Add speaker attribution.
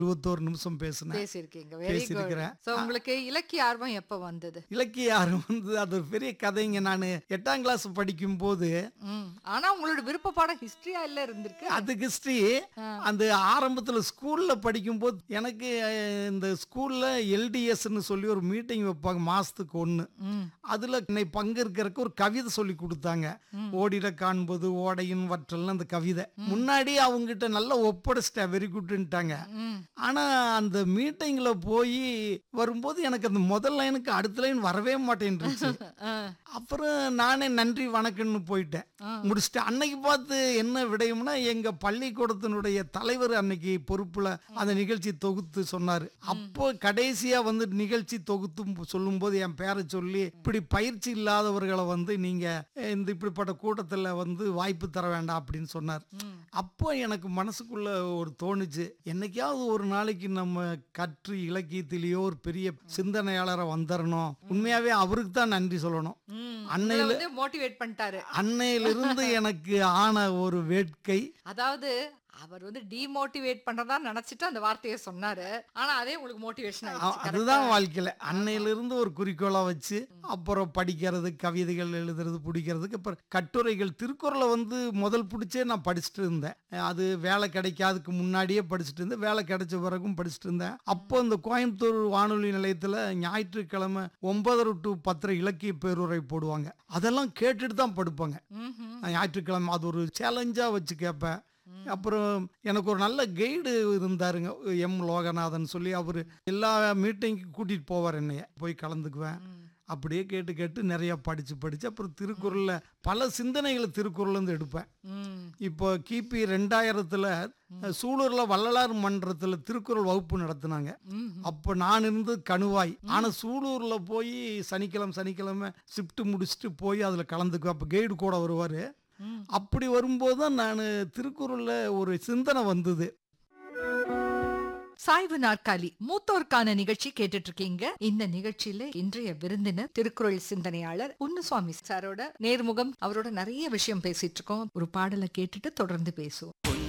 Speaker 1: இருபத்தோரு நிமிஷம் பேசினேன்
Speaker 2: பேசியிருக்கீங்க வெரி குட்
Speaker 1: பேசியிருக்கிறேன்.
Speaker 2: சோ உங்களுக்கு இலக்கிய ஆர்வம் எப்ப வந்தது
Speaker 1: இலக்கிய ஆர்வம் வந்து அது ஒரு பெரிய கதைங்க நான் எட்டாம் கிளாஸ் படிக்கும் போது
Speaker 2: ம். ஆனா உங்களோட விருப்ப பாடம் ஹிஸ்டரியா இல்ல இருந்திருக்கு
Speaker 1: அது ஹிஸ்டரி அந்த ஆரம்பத்துல ஸ்கூல்ல படிக்கும்போது எனக்கு அஹ், இந்த ஸ்கூல்ல எல்டிஎஸ்ன்னு சொல்லி ஒரு மீட்டிங் வைப்பாங்க மாசத்துக்கு ஒண்ணு
Speaker 2: ம்.
Speaker 1: அதுல என்னை பங்கேற்கிறதுக்கு ஒரு கவிதை சொல்லி கொடுத்தாங்க ஓடிட காண்பது ஓடையின் வற்றல்னு அந்த கவிதை முன்னாடி அவங்ககிட்ட நல்லா ஒப்படைச்சிட்டேன் வெரி குட்ன்ட்டாங்க
Speaker 2: ம்.
Speaker 1: ஆனா அந்த மீட்டிங்ல போய் வரும்போது எனக்கு அந்த முதல் லைனுக்கு அடுத்த லைன் வரவே மாட்டேன்ருச்சு
Speaker 2: ஆ.
Speaker 1: அப்புறம் நானே நன்றி வணக்கம்னு போயிட்டேன் முடிச்சுட்டு அன்னைக்கு பார்த்து என்ன விடயம்னா எங்க பள்ளிக்கூடத்தினுடைய தலைவர் அன்னைக்கு பொறுப்புல அந்த நிகழ்ச்சி தொகுத்து சொன்னாரு அப்போ கடைசியா வந்து நிகழ்ச்சி தொகுத்து சொல்லும்போது என் பேரை சொல்லி இப்படி பயிற்சி இல்லாதவர்களை வந்து நீங்க இந்த இப்படிப்பட்ட கூட்டத்துல வந்து வாய்ப்பு தர வேண்டாம் அப்படின்னு சொன்னார் அப்போ எனக்கு மனசுக்குள்ள ஒரு தோணுச்சு என்னைக்காவது ஒரு நாளைக்கு நம்ம கற்று இலக்கியத்திலேயோ ஒரு பெரிய சிந்தனையாளரை வந்துடணும் உண்மையாவே அவருக்கு தான் நன்றி சொல்லணும்
Speaker 2: ம். உங்களை
Speaker 1: அன்னையில
Speaker 2: வந்து மோட்டிவேட் பண்ணிட்டாரு
Speaker 1: அன்னையிலிருந்து எனக்கு ஆன ஒரு வேட்கை
Speaker 2: அதாவது அவர் வந்து டிமோட்டிவேட் பண்றதா நினைச்சிட்டு அந்த வார்த்தையை சொன்னாரு ஆனா அதே உங்களுக்கு மோட்டிவேஷன்
Speaker 1: அ-
Speaker 2: ஆயிடுச்சு
Speaker 1: அதுதான் வாழ்க்கையில அன்னையிலிருந்து ஒரு குறிக்கோளா வச்சு அப்புறம் படிக்கிறது கவிதைகள் எழுதுறது பிடிக்கிறதுக்கு அப்புறம் கட்டுரைகள் திருக்குறளை வந்து முதல் பிடிச்சே நான் படிச்சுட்டு இருந்தேன் அது வேலை கிடைக்காதுக்கு முன்னாடியே படிச்சுட்டு இருந்தேன் வேலை கிடைச்ச பிறகும் படிச்சுட்டு இருந்தேன் அப்போ இந்த கோயம்புத்தூர் வானொலி நிலையத்துல ஞாயிற்றுக்கிழமை ஒன்பதரை டு பத்தரை இலக்கிய பேருரை போடுவாங்க அதெல்லாம் கேட்டுட்டு தான் படுப்பாங்க
Speaker 2: ம்ஹும்.
Speaker 1: ஞாயிற்றுக்கிழமை அது ஒரு சேலஞ்சா வச்சு கேட்பேன் அப்புறம் எனக்கு ஒரு நல்ல கைடு இருந்தாருங்க எம் லோகநாதன் சொல்லி அவர் எல்லா மீட்டிங்க்கு கூட்டிட்டு போவார் என்னைய போய் கலந்துக்குவேன் அப்படியே கேட்டு கேட்டு நிறைய படிச்சு படிச்சு அப்புறம் திருக்குறள்ல பல சிந்தனைகளை திருக்குறள்ல இருந்து எடுப்பேன்
Speaker 2: ம்.
Speaker 1: இப்போ கிபி ரெண்டாயிரத்துல சூலூர்ல வள்ளலார் மன்றத்துல திருக்குறள் வகுப்பு நடத்துனாங்க
Speaker 2: ம்ஹும்.
Speaker 1: அப்போ நான் இருந்து கணுவாய் ஆனா சூலூர்ல போய் சனிக்கிழமை சனிக்கிழமை ஷிஃப்ட் முடிச்சுட்டு போய் அதுல கலந்துக்குவேன் அப்போ கைடு கூட வருவாரு
Speaker 2: ம்.
Speaker 1: அப்படி வரும்போது தான் நான் திருக்குறள்ல ஒரு சிந்தனை வந்தது
Speaker 2: சாய்வு நாற்காலி மூத்தோர்க்கான நிகழ்ச்சி கேட்டுட்டு இருக்கீங்க இந்த நிகழ்ச்சியில இன்றைய விருந்தினர் திருக்குறள் சிந்தனையாளர் பொன்னுசுவாமி சாரோட நேர்முகம் அவரோட நிறைய விஷயம் பேசிட்டு இருக்கோம் ஒரு பாடலை கேட்டுட்டு தொடர்ந்து பேசுவோம்